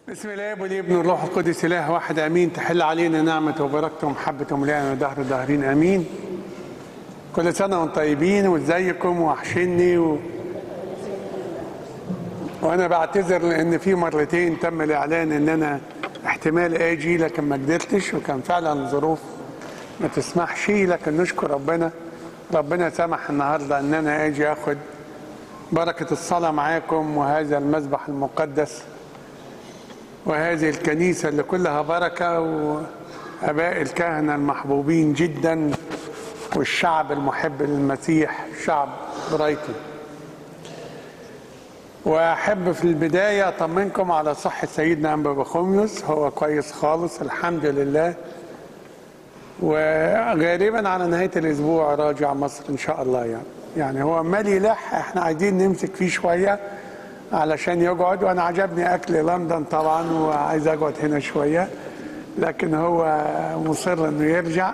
بسم الله والابن والروح القدس اله واحد امين تحل علينا نعمه وبركته ومحبه وملائنا دهر داهرين امين كل سنه وانتم طيبين وازيكم وحشني و... وانا بعتذر لان في مرتين تم الاعلان ان انا احتمال اجي لكن ما قدرتش وكان فعلا ظروف ما تسمحش لكن نشكر ربنا ربنا سمح النهارده ان انا اجي اخد بركه الصلاه معاكم وهذا المذبح المقدس وهذه الكنيسة اللي كلها بركة وأباء الكهنة المحبوبين جدا والشعب المحب للمسيح شعب برايتون وأحب في البداية أطمنكم على صحة سيدنا أنبا بخوميوس هو كويس خالص الحمد لله وغالبا على نهاية الأسبوع راجع مصر إن شاء الله يعني يعني هو عمال يلح احنا عايزين نمسك فيه شويه علشان يقعد وانا عجبني اكل لندن طبعا وعايز اقعد هنا شويه لكن هو مصر انه يرجع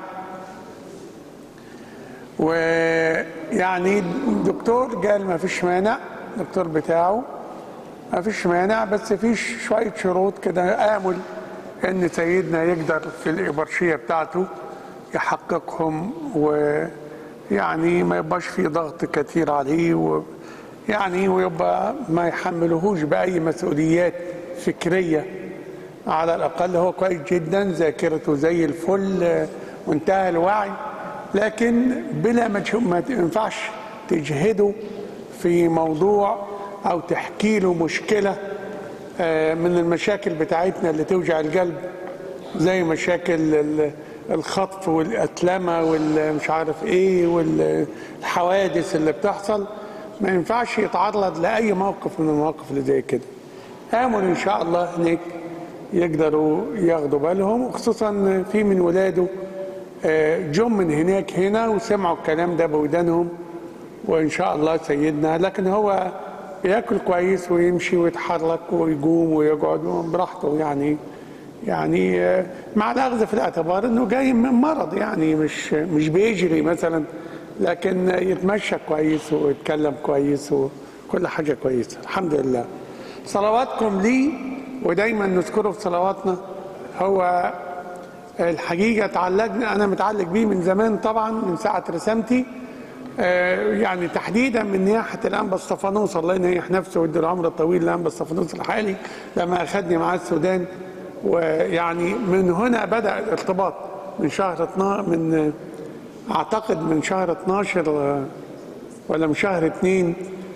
ويعني الدكتور قال ما فيش مانع الدكتور بتاعه ما فيش مانع بس في شويه شروط كده امل ان سيدنا يقدر في الابرشيه بتاعته يحققهم ويعني ما يبقاش في ضغط كتير عليه و يعني ويبقى ما يحملهوش بأي مسؤوليات فكرية على الأقل هو كويس جدا ذاكرته زي الفل وانتهى الوعي لكن بلا ما ينفعش تجهده في موضوع أو تحكي له مشكلة من المشاكل بتاعتنا اللي توجع القلب زي مشاكل الخطف والأتلمة والمش عارف ايه والحوادث اللي بتحصل ما ينفعش يتعرض لاي موقف من المواقف اللي زي كده امل ان شاء الله هناك يقدروا ياخدوا بالهم وخصوصا في من ولاده جم من هناك هنا وسمعوا الكلام ده بودانهم وان شاء الله سيدنا لكن هو بياكل كويس ويمشي ويتحرك ويقوم ويقعد براحته يعني يعني مع الاخذ في الاعتبار انه جاي من مرض يعني مش مش بيجري مثلا لكن يتمشى كويس ويتكلم كويس وكل حاجة كويسة الحمد لله صلواتكم لي ودايما نذكره في صلواتنا هو الحقيقة تعلقنا أنا متعلق بيه من زمان طبعا من ساعة رسامتي يعني تحديدا من ناحية الأنبا الصفانوس الله ينيح نفسه ويدي العمر الطويل لأنبا الصفانوس الحالي لما أخذني معاه السودان ويعني من هنا بدأ الارتباط من شهر 12 من اعتقد من شهر 12 ولا من شهر 2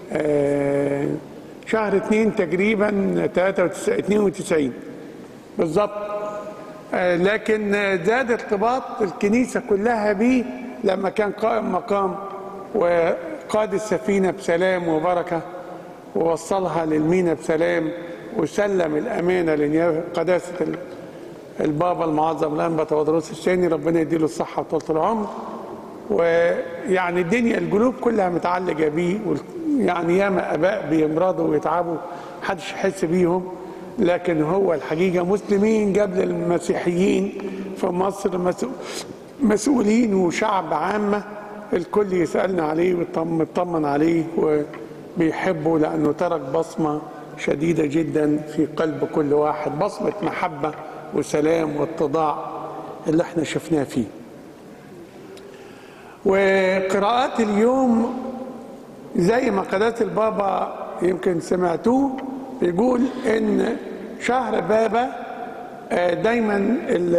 شهر 2 تقريبا 92 بالظبط لكن زاد ارتباط الكنيسه كلها بيه لما كان قائم مقام وقاد السفينه بسلام وبركه ووصلها للمينا بسلام وسلم الامانه لقداسه البابا المعظم الانبا تودروس الثاني ربنا يديله الصحه وطولة العمر ويعني الدنيا القلوب كلها متعلقة بيه يعني ياما أباء بيمرضوا ويتعبوا محدش يحس بيهم لكن هو الحقيقة مسلمين قبل المسيحيين في مصر مسؤولين وشعب عامة الكل يسألنا عليه ويطمن عليه وبيحبه لأنه ترك بصمة شديدة جدا في قلب كل واحد بصمة محبة وسلام واتضاع اللي احنا شفناه فيه وقراءات اليوم زي ما قناة البابا يمكن سمعتوه يقول ان شهر بابا دايما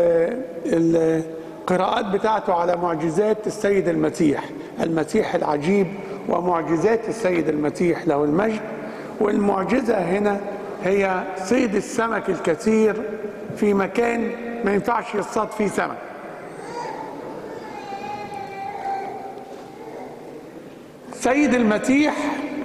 القراءات بتاعته على معجزات السيد المسيح المسيح العجيب ومعجزات السيد المسيح له المجد والمعجزة هنا هي صيد السمك الكثير في مكان ما ينفعش يصطاد فيه سمك سيد المسيح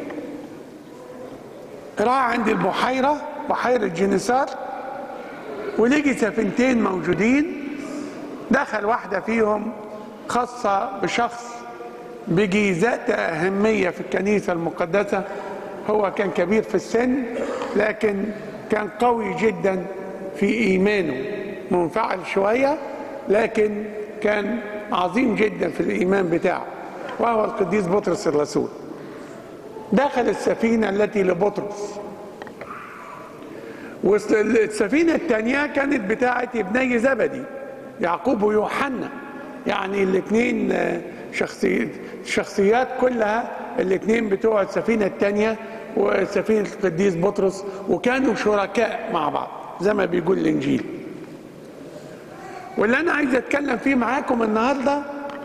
راح عند البحيرة بحيرة جنسار ولقي سفينتين موجودين دخل واحدة فيهم خاصة بشخص بيجي ذات أهمية في الكنيسة المقدسة هو كان كبير في السن لكن كان قوي جدا في إيمانه منفعل شوية لكن كان عظيم جدا في الإيمان بتاعه وهو القديس بطرس الرسول دخل السفينة التي لبطرس والسفينة الثانية كانت بتاعة ابني زبدي يعقوب ويوحنا يعني الاثنين شخصي شخصيات كلها الاثنين بتوع السفينة الثانية وسفينة القديس بطرس وكانوا شركاء مع بعض زي ما بيقول الإنجيل واللي أنا عايز أتكلم فيه معاكم النهاردة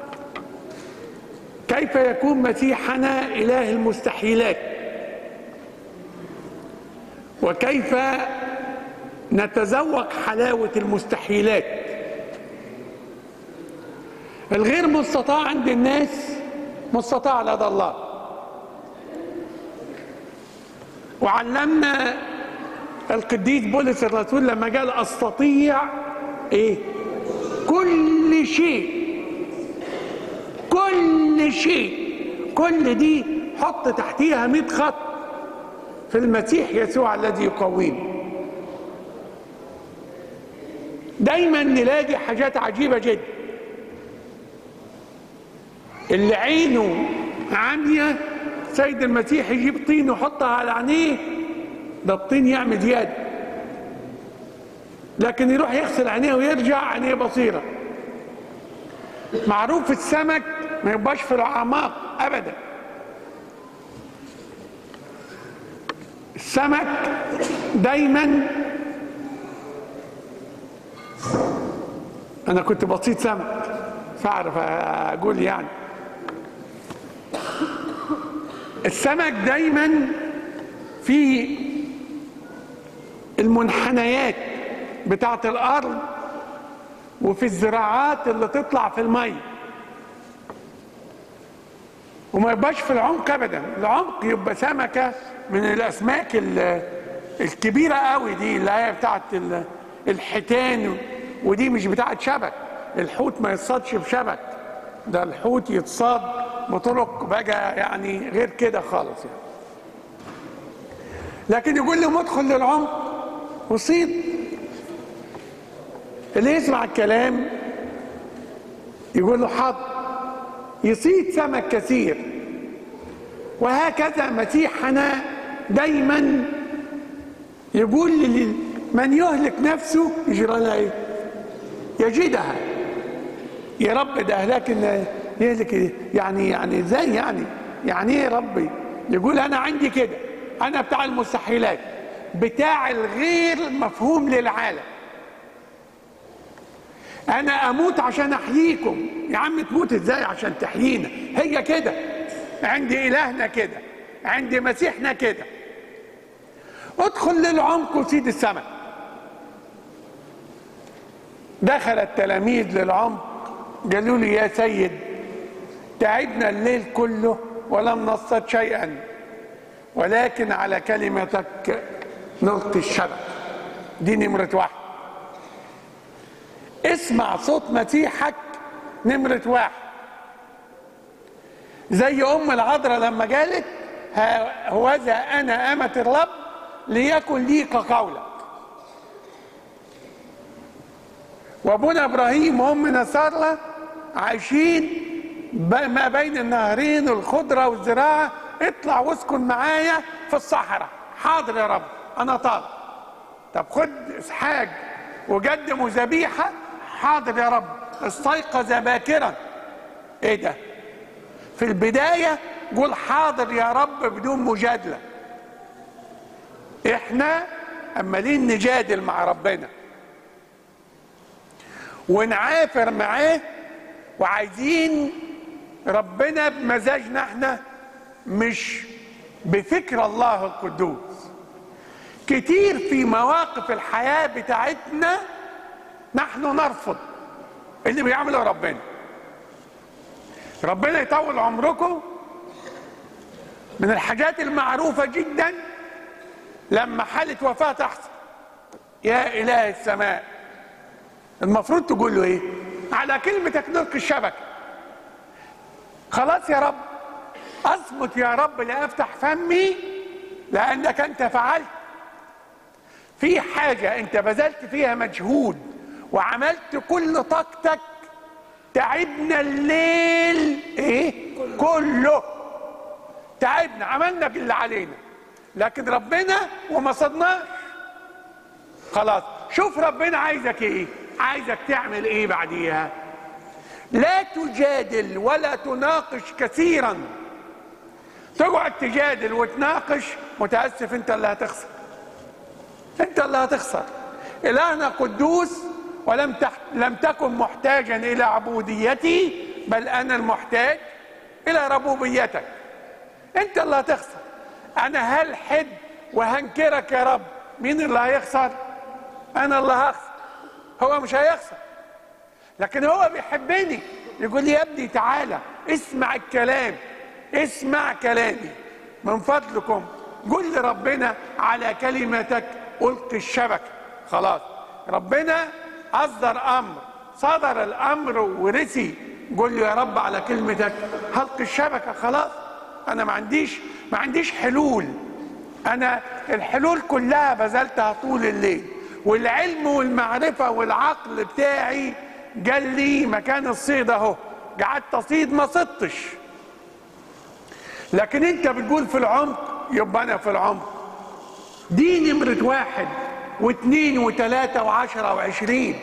كيف يكون مسيحنا إله المستحيلات وكيف نتذوق حلاوة المستحيلات الغير مستطاع عند الناس مستطاع لدى الله وعلمنا القديس بولس الرسول لما قال استطيع ايه كل شيء كل شيء كل دي حط تحتيها 100 خط في المسيح يسوع الذي يقوينا دايما نلاقي حاجات عجيبة جدا اللي عينه عامية سيد المسيح يجيب طين ويحطها على عينيه ده الطين يعمل زيادة لكن يروح يغسل عينيه ويرجع عينيه بصيرة معروف السمك ما يبقاش في الأعماق أبدا السمك دايما انا كنت بسيط سمك فاعرف اقول يعني السمك دايما في المنحنيات بتاعه الارض وفي الزراعات اللي تطلع في الميه وما يبقاش في العمق ابدا العمق يبقى سمكه من الاسماك الكبيره قوي دي اللي هي بتاعت الحيتان ودي مش بتاعت شبك الحوت ما يتصادش بشبك ده الحوت يتصاد بطرق بقى يعني غير كده خالص يعني لكن يقول لهم ادخل للعمق وصيد اللي يسمع الكلام يقول له حاضر يصيد سمك كثير وهكذا مسيحنا دايما يقول من يهلك نفسه يجرى لها ايه يجدها يا رب ده لكن يهلك يعني يعني ازاي يعني يعني ايه ربي يقول انا عندي كده انا بتاع المستحيلات بتاع الغير مفهوم للعالم انا اموت عشان احييكم يا عم تموت ازاي عشان تحيينا هي كده عندي الهنا كده عندي مسيحنا كده ادخل للعمق وسيد السمك دخل التلاميذ للعمق قالوا لي يا سيد تعبنا الليل كله ولم نصطاد شيئا ولكن على كلمتك نلقي الشبك دي نمرة واحد اسمع صوت مسيحك نمرة واحد زي أم العذراء لما قالت هوذا أنا أمة الرب ليكن لي كقولك وابونا ابراهيم وامنا ساره عايشين ما بين النهرين الخضره والزراعه اطلع واسكن معايا في الصحراء حاضر يا رب انا طالب طب خد اسحاق وقدموا ذبيحه حاضر يا رب استيقظ باكرا ايه ده في البدايه قول حاضر يا رب بدون مجادله احنا عمالين نجادل مع ربنا ونعافر معاه وعايزين ربنا بمزاجنا احنا مش بفكر الله القدوس كتير في مواقف الحياة بتاعتنا نحن نرفض اللي بيعمله ربنا ربنا يطول عمركم من الحاجات المعروفة جدا لما حالة وفاة تحصل يا إله السماء المفروض تقول له ايه على كلمتك نلقي الشبكة خلاص يا رب اصمت يا رب لا افتح فمي لانك انت فعلت في حاجة انت بذلت فيها مجهود وعملت كل طاقتك تعبنا الليل ايه كله تعبنا عملنا اللي علينا لكن ربنا وما صدناش خلاص شوف ربنا عايزك ايه عايزك تعمل ايه بعديها لا تجادل ولا تناقش كثيرا تقعد تجادل وتناقش متاسف انت اللي هتخسر انت اللي هتخسر الهنا قدوس ولم تح... لم تكن محتاجا الى عبوديتي بل انا المحتاج الى ربوبيتك انت اللي هتخسر انا هلحد وهنكرك يا رب مين اللي هيخسر انا اللي هخسر هو مش هيخسر لكن هو بيحبني يقول لي يا ابني تعالى اسمع الكلام اسمع كلامي من فضلكم قل لربنا على كلمتك القي الشبكه خلاص ربنا اصدر امر صدر الامر ورثي قل له يا رب على كلمتك هلقي الشبكه خلاص انا ما عنديش ما عنديش حلول انا الحلول كلها بذلتها طول الليل والعلم والمعرفه والعقل بتاعي قال لي مكان الصيد اهو قعدت اصيد ما صدتش لكن انت بتقول في العمق يبقى انا في العمق دي نمرة واحد واثنين وثلاثة وعشرة وعشرين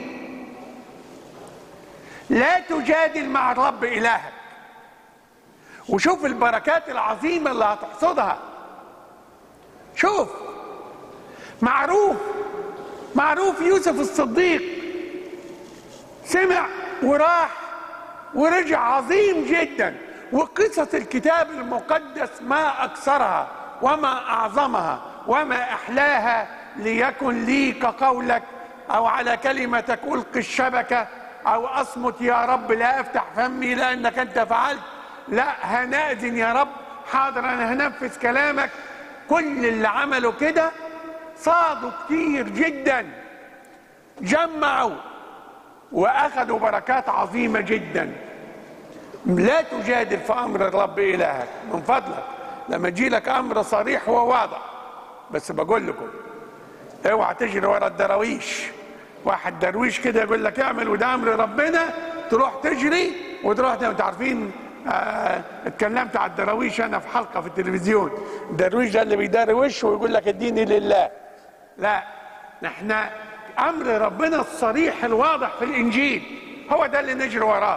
لا تجادل مع الرب إلهك وشوف البركات العظيمة اللي هتحصدها شوف معروف معروف يوسف الصديق سمع وراح ورجع عظيم جدا وقصص الكتاب المقدس ما أكثرها وما أعظمها وما أحلاها ليكن لي كقولك أو على كلمتك ألقي الشبكة أو أصمت يا رب لا أفتح فمي لأنك أنت فعلت لا هنأذن يا رب حاضر أنا هنفذ كلامك كل اللي عملوا كده صادوا كتير جدا جمعوا واخذوا بركات عظيمه جدا لا تجادل في امر الرب الهك من فضلك لما يجي لك امر صريح وواضح بس بقول لكم اوعى تجري ورا الدراويش واحد درويش كده يقول لك اعمل وده امر ربنا تروح تجري وتروح انتوا عارفين آه اتكلمت على الدراويش انا في حلقه في التلفزيون الدرويش ده اللي بيدروش ويقول لك اديني لله لا احنا امر ربنا الصريح الواضح في الانجيل هو ده اللي نجري وراه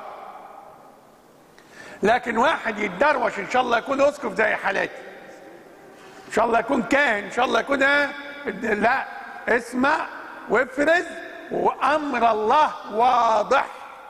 لكن واحد يتدروش ان شاء الله يكون اسقف زي حالاتي ان شاء الله يكون كاهن ان شاء الله يكون إيه؟ لا اسمع وافرز وامر الله واضح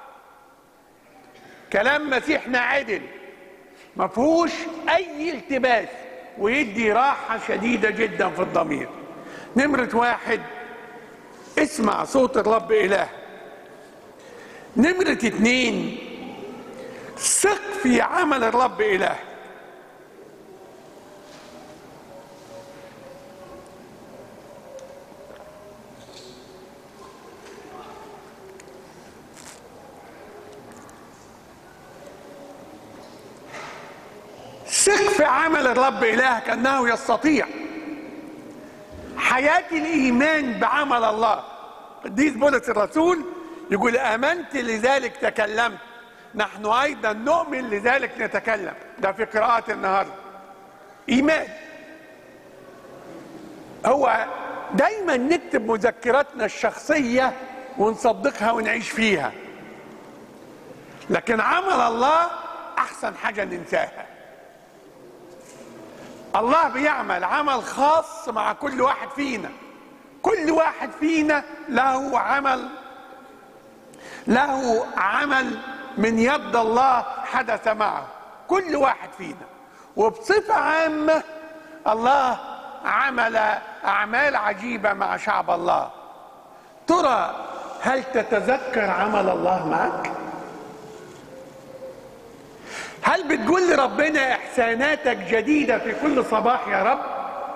كلام مسيحنا عدل ما فيهوش اي التباس ويدي راحه شديده جدا في الضمير نمره واحد اسمع صوت الرب إله نمرة اتنين ثق في عمل الرب إله ثق في عمل الرب إلهك أنه يستطيع حياة الإيمان بعمل الله قديس بولس الرسول يقول آمنت لذلك تكلمت نحن أيضا نؤمن لذلك نتكلم ده في قراءة النهاردة إيمان هو دايما نكتب مذكراتنا الشخصية ونصدقها ونعيش فيها لكن عمل الله أحسن حاجة ننساها الله بيعمل عمل خاص مع كل واحد فينا كل واحد فينا له عمل له عمل من يد الله حدث معه كل واحد فينا وبصفة عامة الله عمل أعمال عجيبة مع شعب الله ترى هل تتذكر عمل الله معك؟ هل بتقول لربنا احساناتك جديده في كل صباح يا رب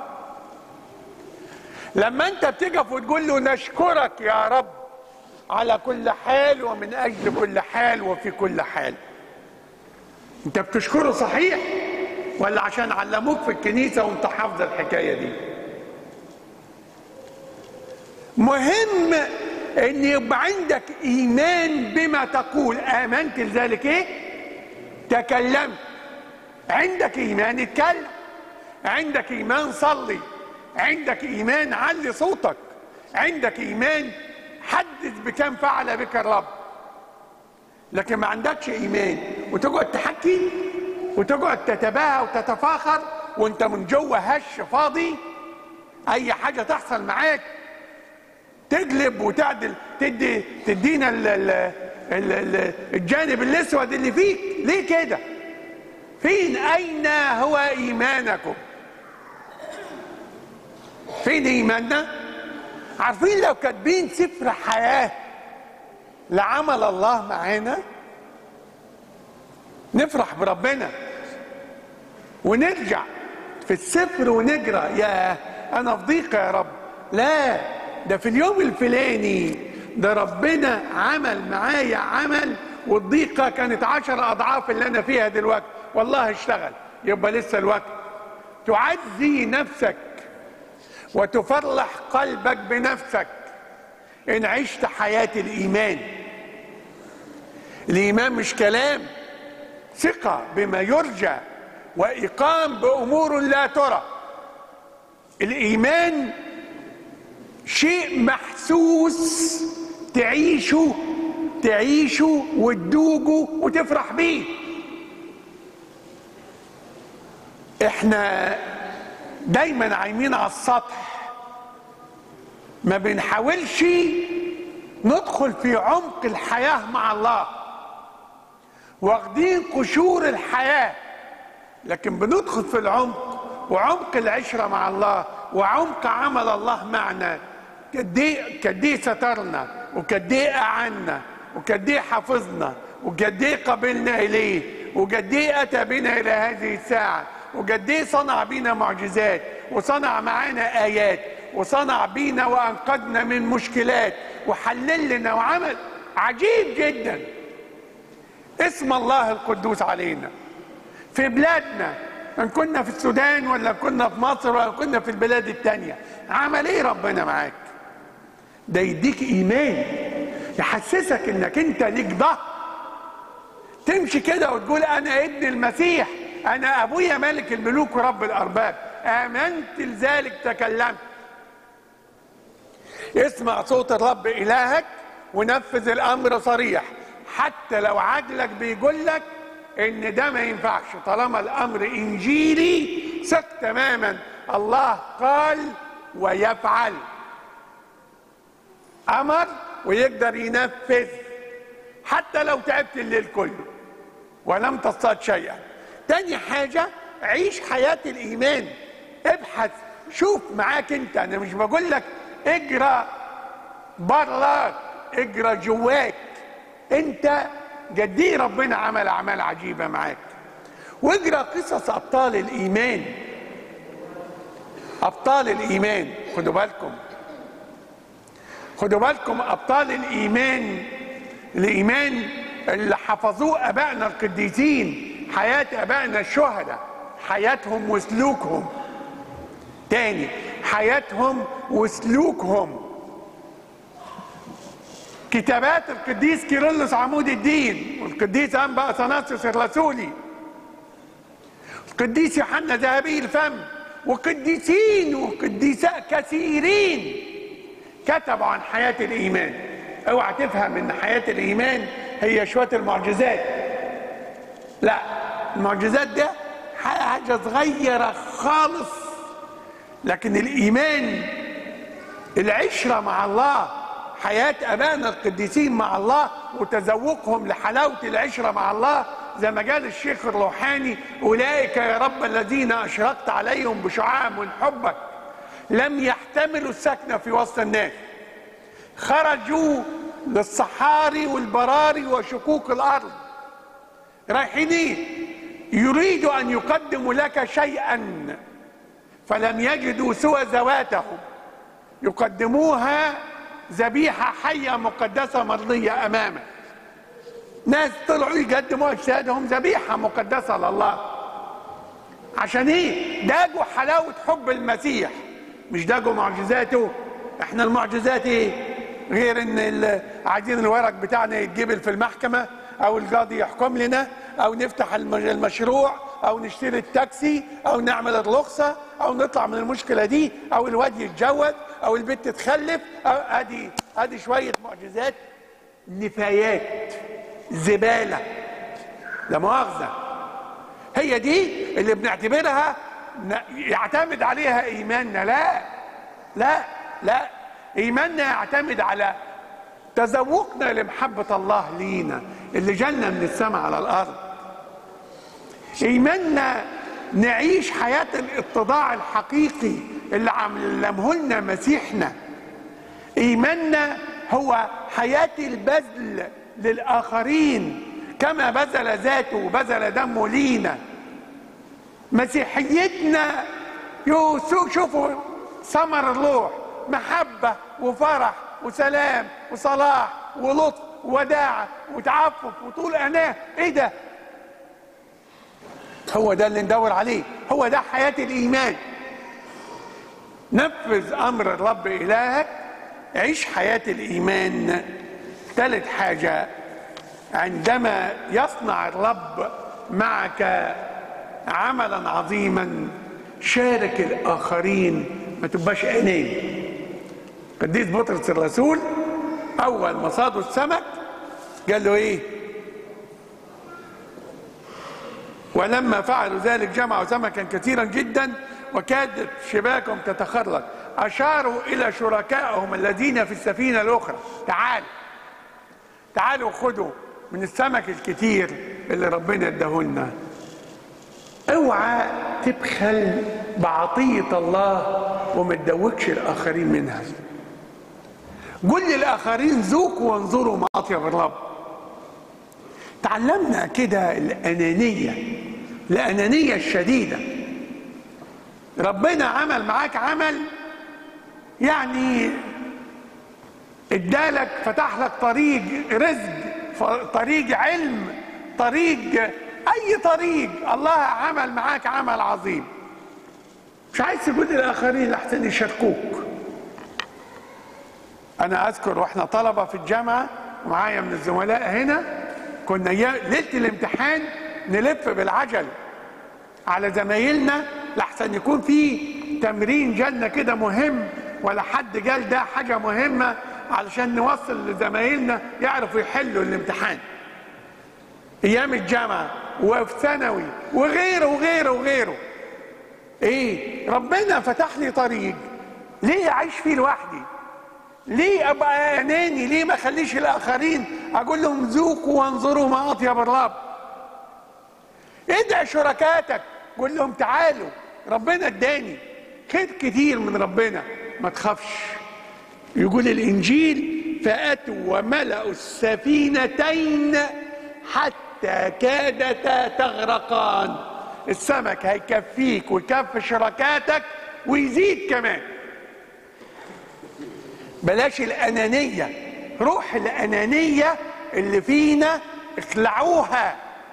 لما انت بتقف وتقول له نشكرك يا رب على كل حال ومن اجل كل حال وفي كل حال انت بتشكره صحيح ولا عشان علموك في الكنيسه وانت حافظ الحكايه دي مهم ان يبقى عندك ايمان بما تقول امنت لذلك ايه تكلمت عندك ايمان اتكلم عندك ايمان صلي عندك ايمان علي صوتك عندك ايمان حدث بكم فعل بك الرب لكن ما عندكش ايمان وتقعد تحكي وتقعد تتباهى وتتفاخر وانت من جوه هش فاضي اي حاجه تحصل معاك تقلب وتعدل تدي تدينا ال ال ال ال الجانب الاسود اللي فيك ليه كده فين اين هو ايمانكم فين ايماننا عارفين لو كاتبين سفر حياه لعمل الله معانا نفرح بربنا ونرجع في السفر ونقرا يا انا في ضيقه يا رب لا ده في اليوم الفلاني ده ربنا عمل معايا عمل والضيقه كانت عشر اضعاف اللي انا فيها دلوقتي والله اشتغل يبقى لسه الوقت تعزي نفسك وتفرح قلبك بنفسك ان عشت حياه الايمان الايمان مش كلام ثقه بما يرجى واقام بامور لا ترى الايمان شيء محسوس تعيشه تعيشه وتدوقه وتفرح بيه احنا دايما عايمين على السطح ما بنحاولش ندخل في عمق الحياة مع الله واخدين قشور الحياة لكن بندخل في العمق وعمق العشرة مع الله وعمق عمل الله معنا قد ايه قد ايه سترنا وقد ايه اعنا وقد ايه حفظنا وقد ايه قبلنا اليه وقد ايه اتى بنا الى هذه الساعه وقد ايه صنع بينا معجزات وصنع معانا ايات وصنع بينا وانقذنا من مشكلات وحلل لنا وعمل عجيب جدا اسم الله القدوس علينا في بلادنا ان كنا في السودان ولا كنا في مصر ولا كنا في البلاد التانية عمل ايه ربنا معاك ده يديك ايمان يحسسك انك انت ليك ظهر تمشي كده وتقول انا ابن المسيح انا ابويا ملك الملوك ورب الارباب امنت لذلك تكلمت اسمع صوت الرب الهك ونفذ الامر صريح حتى لو عقلك بيقول لك ان ده ما ينفعش طالما الامر انجيلي ثق تماما الله قال ويفعل امر ويقدر ينفذ حتى لو تعبت الليل كله ولم تصطاد شيئا تاني حاجة عيش حياة الإيمان ابحث شوف معاك انت انا مش بقول لك اجرى براك اجرى جواك انت قد ايه ربنا عمل اعمال عجيبه معاك واجرى قصص ابطال الايمان ابطال الايمان خدوا بالكم خدوا بالكم ابطال الايمان الايمان اللي حفظوه ابائنا القديسين حياه ابائنا الشهداء حياتهم وسلوكهم تاني حياتهم وسلوكهم كتابات القديس كيرلس عمود الدين والقديس انبا اثناسيوس الرسولي القديس يوحنا ذهبي الفم وقديسين وقديساء كثيرين كتبوا عن حياة الإيمان اوعى تفهم ان حياة الإيمان هي شوية المعجزات لا المعجزات ده حاجة صغيرة خالص لكن الإيمان العشرة مع الله حياة أبائنا القديسين مع الله وتذوقهم لحلاوة العشرة مع الله زي ما قال الشيخ الروحاني أولئك يا رب الذين أشرقت عليهم بشعاع من حبك لم يحتملوا السكنة في وسط الناس خرجوا للصحاري والبراري وشقوق الأرض رايحين يريدوا أن يقدموا لك شيئا فلم يجدوا سوى ذواتهم يقدموها ذبيحة حية مقدسة مرضية أمامك ناس طلعوا يقدموا أجسادهم ذبيحة مقدسة لله عشان إيه؟ داجوا حلاوة حب المسيح مش داجوا معجزاته احنا المعجزات ايه؟ غير ان عايزين الورق بتاعنا يتجبل في المحكمة او القاضي يحكم لنا او نفتح المشروع او نشتري التاكسي او نعمل الرخصه او نطلع من المشكله دي او الواد يتجوز او البنت تخلف ادي ادي شويه معجزات نفايات زباله لا مؤاخذه هي دي اللي بنعتبرها يعتمد عليها ايماننا لا لا لا ايماننا يعتمد على تذوقنا لمحبه الله لينا اللي جالنا من السماء على الارض ايماننا نعيش حياه الاتضاع الحقيقي اللي علمه لنا مسيحنا ايماننا هو حياه البذل للاخرين كما بذل ذاته وبذل دمه لينا مسيحيتنا شوفوا ثمر الروح محبة وفرح وسلام وصلاح ولطف ووداعة وتعفف وطول أناة إيه ده؟ هو ده اللي ندور عليه هو ده حياة الإيمان نفذ أمر الرب إلهك عيش حياة الإيمان ثالث حاجة عندما يصنع الرب معك عملا عظيما شارك الاخرين ما تبقاش اناني قديس بطرس الرسول اول ما صادوا السمك قال له ايه ولما فعلوا ذلك جمعوا سمكا كثيرا جدا وكادت شباكهم تتخرج اشاروا الى شركائهم الذين في السفينه الاخرى تعالوا تعالوا خدوا من السمك الكتير اللي ربنا اداهولنا اوعى تبخل بعطية الله وما تدوكش الآخرين منها قل للآخرين ذوقوا وانظروا ما أطيب الرب تعلمنا كده الأنانية الأنانية الشديدة ربنا عمل معاك عمل يعني ادالك فتح لك طريق رزق طريق علم طريق اي طريق الله عمل معاك عمل عظيم مش عايز تقول للاخرين لحسن يشاركوك انا اذكر واحنا طلبه في الجامعه ومعايا من الزملاء هنا كنا ليله الامتحان نلف بالعجل على زمايلنا لحسن يكون في تمرين جالنا كده مهم ولا حد قال ده حاجه مهمه علشان نوصل لزمايلنا يعرفوا يحلوا الامتحان ايام الجامعه وفي ثانوي وغيره وغيره وغيره ايه ربنا فتح لي طريق ليه اعيش فيه لوحدي ليه ابقى اناني ليه ما اخليش الاخرين اقول لهم ذوقوا وانظروا ما اطيب الرب ادعي شركاتك قول لهم تعالوا ربنا اداني خير كتير من ربنا ما تخافش يقول الانجيل فاتوا وملأوا السفينتين حتى كادتا تغرقان السمك هيكفيك ويكفي شركاتك ويزيد كمان بلاش الأنانية روح الأنانية اللي فينا اخلعوها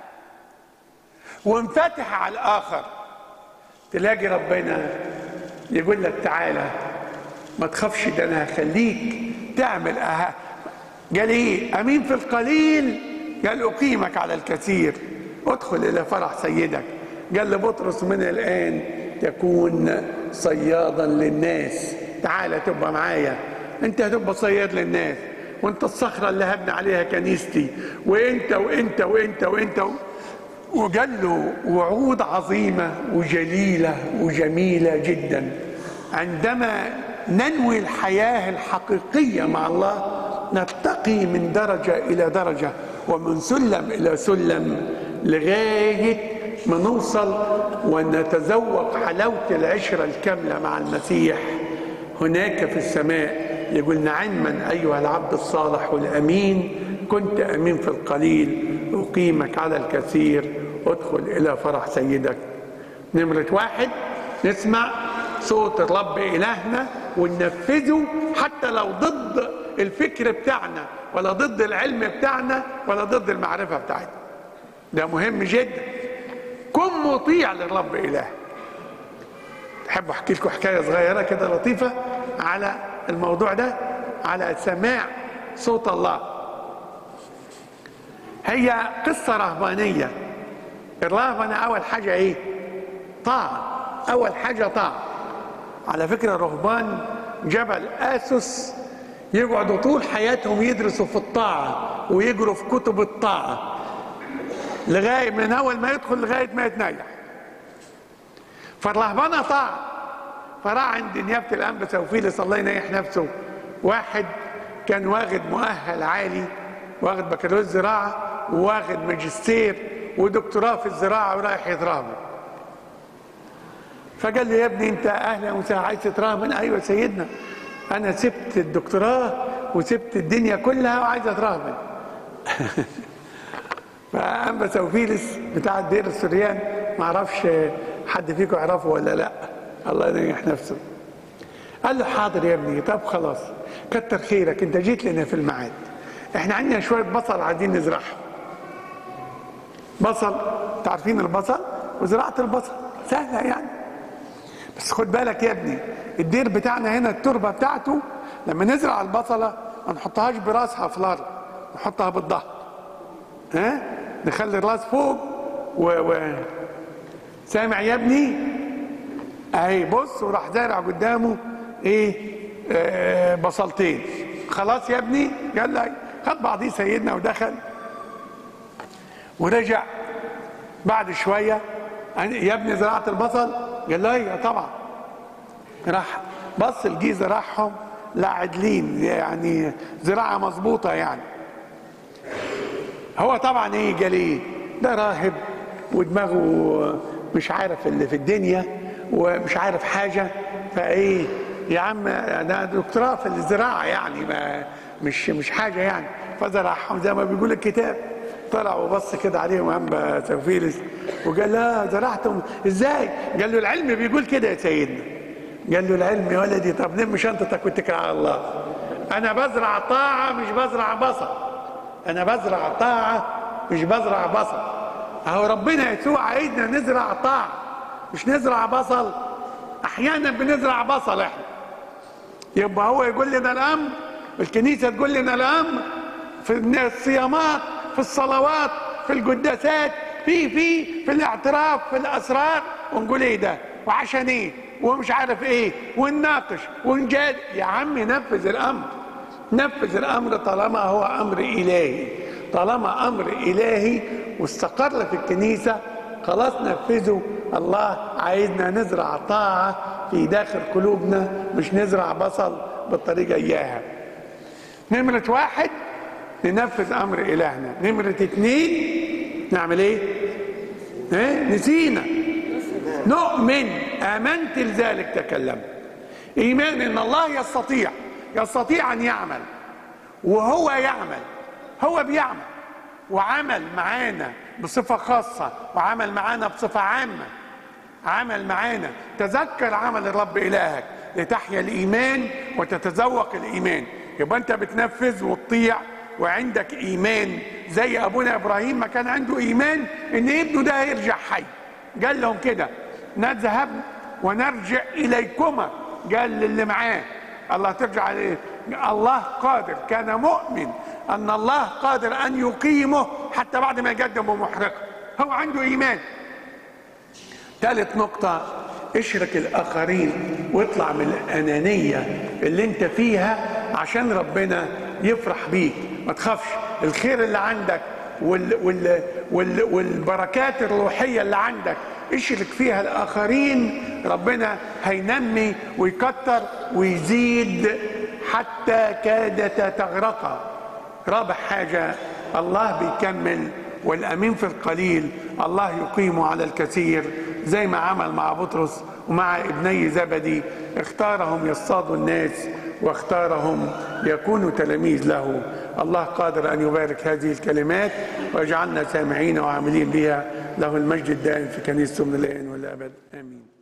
وانفتح على الآخر تلاقي ربنا يقول لك تعالى ما تخافش ده انا هخليك تعمل أه قال ايه امين في القليل قال اقيمك على الكثير ادخل الى فرح سيدك قال لبطرس من الان تكون صيادا للناس تعالى تبقى معايا انت هتبقى صياد للناس وانت الصخرة اللي هبني عليها كنيستي وانت وانت وانت وانت وقال له وعود عظيمة وجليلة وجميلة جدا عندما ننوي الحياة الحقيقية مع الله نرتقي من درجة إلى درجة ومن سلم إلى سلم لغاية ما نوصل ونتذوق حلاوة العشرة الكاملة مع المسيح هناك في السماء يقول نعما أيها العبد الصالح والأمين كنت أمين في القليل أقيمك على الكثير ادخل إلى فرح سيدك نمرة واحد نسمع صوت الرب إلهنا وننفذه حتى لو ضد الفكر بتاعنا ولا ضد العلم بتاعنا ولا ضد المعرفة بتاعتنا ده مهم جدا كن مطيع للرب إله تحبوا احكي لكم حكايه صغيره كده لطيفه على الموضوع ده على سماع صوت الله هي قصه رهبانيه الرهبنة أول حاجة إيه؟ طاعة أول حاجة طاعة على فكرة رهبان جبل آسوس يقعدوا طول حياتهم يدرسوا في الطاعة ويجروا في كتب الطاعة لغاية من أول ما يدخل لغاية ما يتنيح فالرهبنة طاعة فراح عند نيابة الأنبا وفيلس الله ينيح نفسه واحد كان واخد مؤهل عالي واخد بكالوريوس زراعة وواخد ماجستير ودكتوراه في الزراعة ورايح يتراهن فقال لي يا ابني انت اهلا وسهلا عايز تتراهن ايوه سيدنا انا سبت الدكتوراه وسبت الدنيا كلها وعايز اتراهن فأنبا سوفيلس بتاع الدير السريان ما اعرفش حد فيكم يعرفه ولا لا الله ينيح نفسه قال له حاضر يا ابني طب خلاص كتر خيرك انت جيت لنا في الميعاد احنا عندنا شويه بصل عايزين نزرعهم بصل تعرفين البصل وزراعه البصل سهله يعني بس خد بالك يا ابني الدير بتاعنا هنا التربه بتاعته لما نزرع البصله ما نحطهاش براسها في الارض نحطها بالظهر ها نخلي الراس فوق و, و... سامع يا ابني اهي بص وراح زارع قدامه ايه آه بصلتين خلاص يا ابني قال لي خد بعضيه سيدنا ودخل ورجع بعد شويه يا ابني زرعت البصل قال له ايوه طبعا راح بص لجي زرعهم لا عدلين يعني زراعه مظبوطه يعني هو طبعا ايه قال ايه ده راهب ودماغه مش عارف اللي في الدنيا ومش عارف حاجه فايه يا عم انا دكتوراه في الزراعه يعني ما مش مش حاجه يعني فزرعهم زي ما بيقول الكتاب طلع وبص كده عليهم انبا سوفيلس وقال لا زرعتم ازاي؟ قال له العلم بيقول كده يا سيدنا قال له العلم يا ولدي طب لم شنطتك واتكل على الله انا بزرع طاعه مش بزرع بصل انا بزرع طاعه مش بزرع بصل اهو ربنا يسوع عايزنا نزرع طاعه مش نزرع بصل احيانا بنزرع بصل احنا يبقى هو يقول لنا الامر الكنيسه تقول لنا الامر في الصيامات في الصلوات في القداسات في في في الاعتراف في الاسرار ونقول ايه ده وعشان ايه ومش عارف ايه ونناقش ونجاد يا عم نفذ الامر نفذ الامر طالما هو امر الهي طالما امر الهي واستقر في الكنيسه خلاص نفذه الله عايزنا نزرع طاعه في داخل قلوبنا مش نزرع بصل بالطريقه اياها نمره واحد ننفذ امر الهنا نمرة اتنين نعمل ايه ايه نسينا نؤمن امنت لذلك تكلمت ايمان ان الله يستطيع يستطيع ان يعمل وهو يعمل هو بيعمل وعمل معانا بصفة خاصة وعمل معانا بصفة عامة عمل معانا تذكر عمل الرب إلهك لتحيا الإيمان وتتذوق الإيمان يبقى أنت بتنفذ وتطيع وعندك ايمان زي ابونا ابراهيم ما كان عنده ايمان ان ابنه ده هيرجع حي قال لهم كده نذهب ونرجع اليكما قال للي معاه الله ترجع عليه الله قادر كان مؤمن ان الله قادر ان يقيمه حتى بعد ما يقدمه محرقه هو عنده ايمان ثالث نقطة اشرك الآخرين واطلع من الأنانية اللي أنت فيها عشان ربنا يفرح بيك ما تخافش الخير اللي عندك وال وال وال والبركات الروحية اللي عندك اشرك فيها الآخرين ربنا هينمي ويكتر ويزيد حتى كادت تغرق رابع حاجة الله بيكمل والأمين في القليل الله يقيمه على الكثير زي ما عمل مع بطرس ومع ابني زبدي اختارهم يصطادوا الناس واختارهم يكونوا تلاميذ له الله قادر أن يبارك هذه الكلمات ويجعلنا سامعين وعاملين بها له المجد الدائم في كنيسته من الآن والأبد آمين